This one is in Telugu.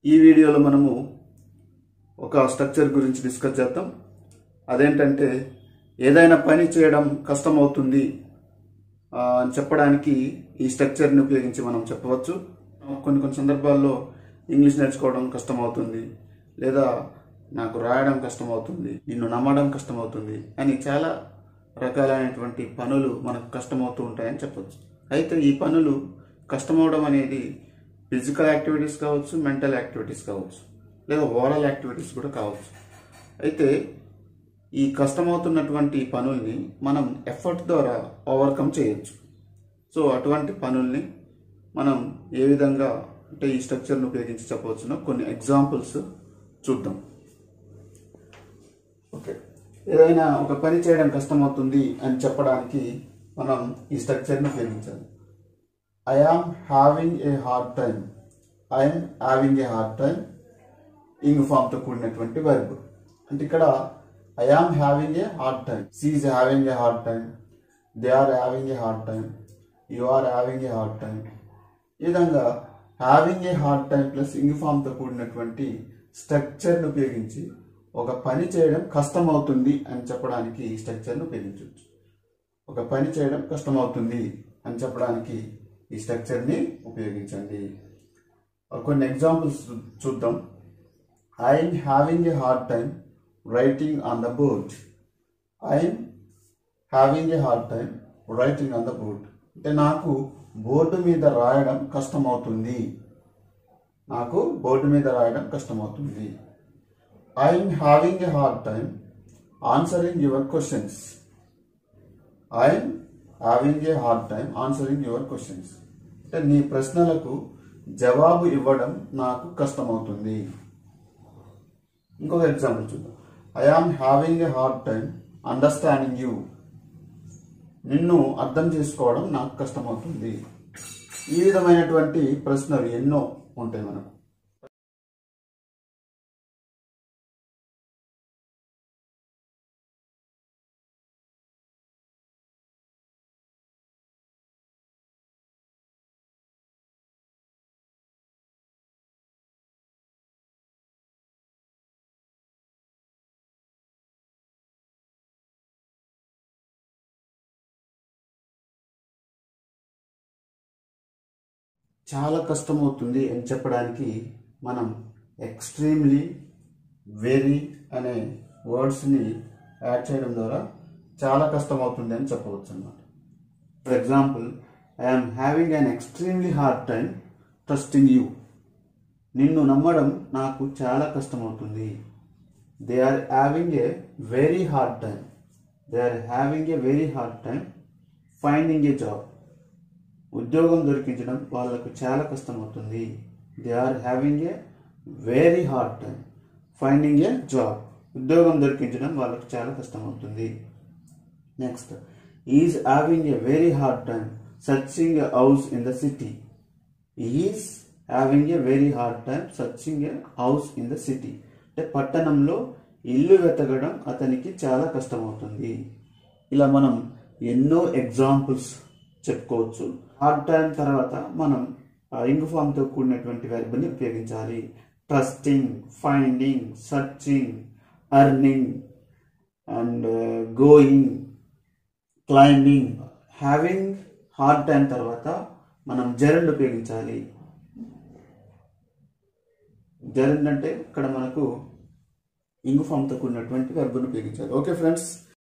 ఈ వీడియోలో మనము ఒక స్ట్రక్చర్ గురించి డిస్కస్ చేద్దాం అదేంటంటే ఏదైనా పని చేయడం కష్టమవుతుంది ఆ, అని చెప్పడానికి ఈ స్ట్రక్చర్ని ఉపయోగించి మనం చెప్పవచ్చు కొన్ని కొన్ని సందర్భాల్లో ఇంగ్లీష్ నేర్చుకోవడం కష్టమవుతుంది లేదా నాకు రాయడం కష్టమవుతుంది నిన్ను నమ్మడం కష్టమవుతుంది అని చాలా రకాలైనటువంటి పనులు మనకు కష్టమవుతూ ఉంటాయని చెప్పొచ్చు అయితే ఈ పనులు కష్టమవడం అనేది ఫిజికల్ యాక్టివిటీస్ కావచ్చు మెంటల్ యాక్టివిటీస్ కావచ్చు లేదా ఓరల్ యాక్టివిటీస్ కూడా కావచ్చు అయితే ఈ కష్టమవుతున్నటువంటి పనుల్ని మనం ఎఫర్ట్ ద్వారా ఓవర్కమ్ చేయొచ్చు సో అటువంటి పనుల్ని మనం ఏ విధంగా అంటే ఈ స్ట్రక్చర్ను ఉపయోగించి చెప్పవచ్చునో కొన్ని ఎగ్జాంపుల్స్ చూద్దాం ఓకే ఏదైనా ఒక పని చేయడం కష్టమవుతుంది అని చెప్పడానికి మనం ఈ స్ట్రక్చర్ని ఉపయోగించాలి I am having a hard time I'm having a hard time ing ఫామ్తో కూడినటువంటి వర్బ్ అంటే ఇక్కడ I am having a hard time she is having a hard time they are having a hard time you are having a hard time ఈ విధంగా having a hard time plus ing ఫామ్తో కూడినటువంటి స్ట్రక్చర్ని ఉపయోగించి ఒక పని చేయడం కష్టమవుతుంది అని చెప్పడానికి ఈ స్ట్రక్చర్ని ఉపయోగించవచ్చు ఒక పని చేయడం కష్టమవుతుంది అని చెప్పడానికి ఈ స్ట్రక్చర్ని ఉపయోగించండి కొన్ని ఎగ్జాంపుల్స్ చూద్దాం I'm having a hard time writing on the board I'm having a hard time writing on the board అంటే నాకు బోర్డు మీద రాయడం కష్టమవుతుంది నాకు బోర్డు మీద రాయడం కష్టమవుతుంది I'm having a hard time answering your questions I'm having a hard time answering your questions అంటే నీ ప్రశ్నలకు జవాబు ఇవ్వడం నాకు కష్టమవుతుంది ఇంకొక ఎగ్జాంపుల్ చూద్దాం I am having a hard time understanding you నిన్ను అర్థం చేసుకోవడం నాకు కష్టమవుతుంది ఈ విధమైనటువంటి ప్రశ్నలు ఎన్నో ఉంటాయి మనకు చాలా కష్టమవుతుంది అని చెప్పడానికి మనం ఎక్స్ట్రీమ్లీ వెరీ అనే వర్డ్స్ని యాడ్ చేయడం ద్వారా చాలా కష్టమవుతుంది అని చెప్పవచ్చు అన్నమాట for example I'm having an extremely hard time trusting you నిన్ను నమ్మడం నాకు చాలా కష్టమవుతుంది they are having a very hard time they are having a very hard time finding a job ఉద్యోగం దొరికించడం వాళ్ళకు చాలా కష్టమవుతుంది they are having a very hard time finding a job ఉద్యోగం దొరికించడం వాళ్ళకు చాలా కష్టమవుతుంది next is having a very hard time searching a house in the city is having a very hard time searching a house in the city అంటే పట్టణంలో ఇల్లు వెతకడం అతనికి చాలా కష్టమవుతుంది ఇలా మనం ఎన్నో ఎగ్జాంపుల్స్ చెప్పుకోవచ్చు హార్డ్ టైం తర్వాత మనం ఇంగ్ ఫామ్తో కూడినటువంటి వెర్బ్ని ఉపయోగించాలి trusting finding searching earning and going climbing having hard time తర్వాత మనం జెరండ్ ఉపయోగించాలి జెరండ్ అంటే ఇక్కడ మనకు ఇంగు ఫామ్తో కూడినటువంటి వెర్బ్ను ఉపయోగించాలి ఓకే ఫ్రెండ్స్